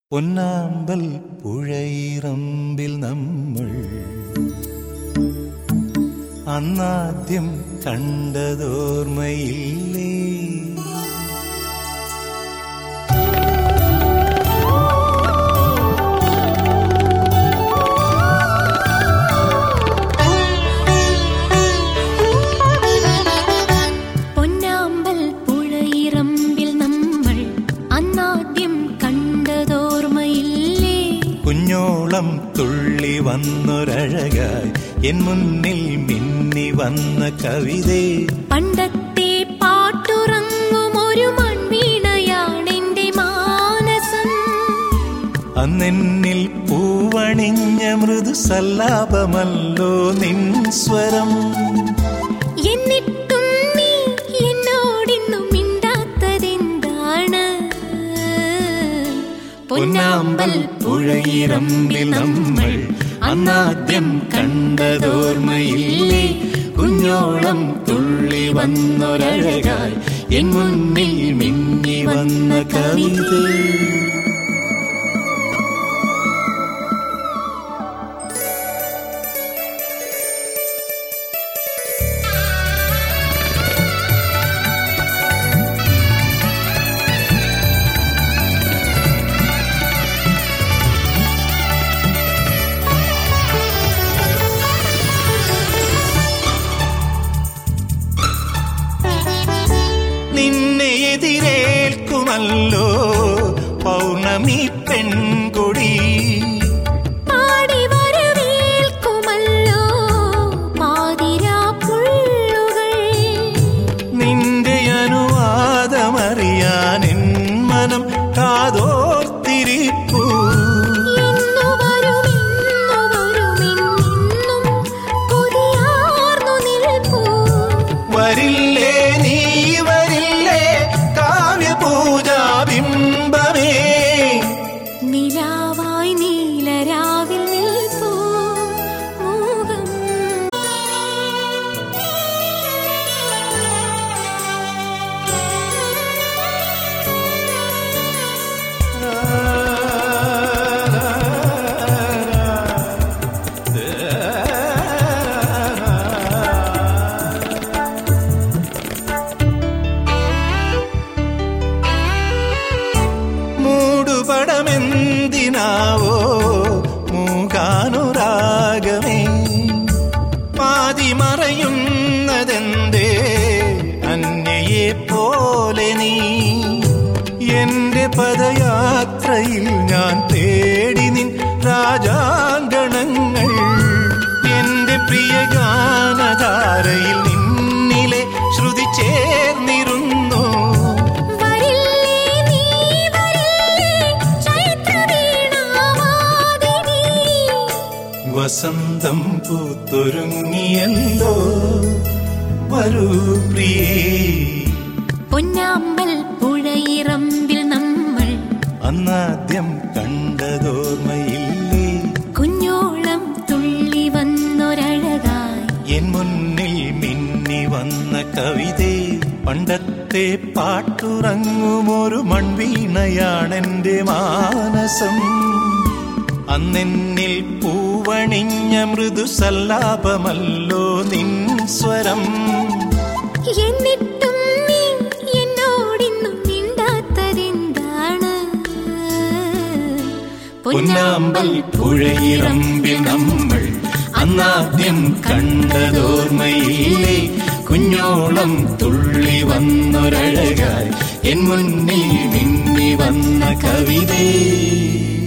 പൊന്നാമ്പൽ പുഴയിറമ്പിൽ നമ്മൾ അന്നാദ്യം കണ്ടതോർമ്മയില്ലേ പൊന്നാമ്പൽ പുഴയിറമ്പിൽ നമ്മൾ അന്നാദ്യം കണ്ടതോർമ്മയില്ലേ കുഞ്ഞോളം തുള്ളി വന്നൊരഴകായി എൻ മുന്നിൽ മിന്നി വന്ന കവിതേ പണ്ടത്തെ പാട്ടുറങ്ങും ഒരു മൺവീണയാണെന്റെ മാനസം അന്നെന്നിൽ പൂവണിഞ്ഞ മൃദു സല്ലാപമല്ലോ നിൻ സ്വരം എന്നിട്ടും നീ എന്നോടിന്നും മിണ്ടാത്തതെന്താണ് പൊന്നാമ്പൽ പുഴയിറമ്പിൽ നമ്മൾ അന്നാദ്യം കണ്ടതോർമ്മയില്ലേ കുഞ്ഞോളം തുള്ളി വന്നൊരഴകായി എൻ മുന്നിൽ മിന്നി വന്ന കവിതേ നിന്നെ എതിരേൽക്കുമല്ലോ പൗർണമി പെൺകൊടി പാടി വരവേൽക്കുമല്ലോ പാതിരാപ്പുള്ളുകൾ നിന്റെ അനുവാദമറിയാൻ എൻ മനം കാതോർത്തിരിപ്പൂ ഇന്നു വരും ഇന്നു വരും ഇന്നും കൊതിയാർന്നു നിൽപ്പൂ വരില്ലേ നീ വരില്ലേ കാവ്യപൂജാബിംബമേ നിലാവായി നീലരാവിൽ നിൽപ്പൂ മോഹം മൂടുപടമെന്തിനാവോ മൂകാനുരാഗമേ പാതി മറയുന്നതെന്തേ അന്യയെ പോലെ നീ എന്റെ പദയാത്രയിൽ ഞാൻ തേടി നിൻ രാജാങ്കണങ്ങൾ എന്റെ പ്രിയ ഗാനധാരയിൽ നിന്നിലെ ശ്രുതി ചേർന്നിരുന്നു വരില്ലേ നീ വരില്ലേ ചൈത്രവീണാവാദിനി വസന്തം പൂത്തൊരുങ്ങിയല്ലോ വരൂ പ്രിയേ പൊന്നാമ്പൽ പുഴയിറമ്പിൽ നമ്മൾ അന്നാദ്യം കണ്ടതോർമ്മയില്ലേ കുഞ്ഞോളം തുള്ളി വന്നൊരഴകായി എൻ മുന്നിൽ മിന്നി വന്ന കവിതേ പണ്ടത്തെ പാട്ടുറങ്ങുമൊരു മൺവീണയാണെന്റെ മാനസം അന്നെന്നിൽ പൂവണിഞ്ഞ മൃദു സല്ലാപമല്ലോ നിൻ സ്വരം എന്നിട്ടും നീ എന്നോടിന്നും മിണ്ടാത്തതെന്താണ് പൊന്നാമ്പൽ പുഴയിറമ്പിൽ നമ്മൾ അന്നാദ്യം കണ്ടതോർമ്മയില്ലേ കുഞ്ഞോളം തുള്ളി വന്നൊരഴകായി എൻ മുന്നിൽ മിന്നി വന്ന കവിതേ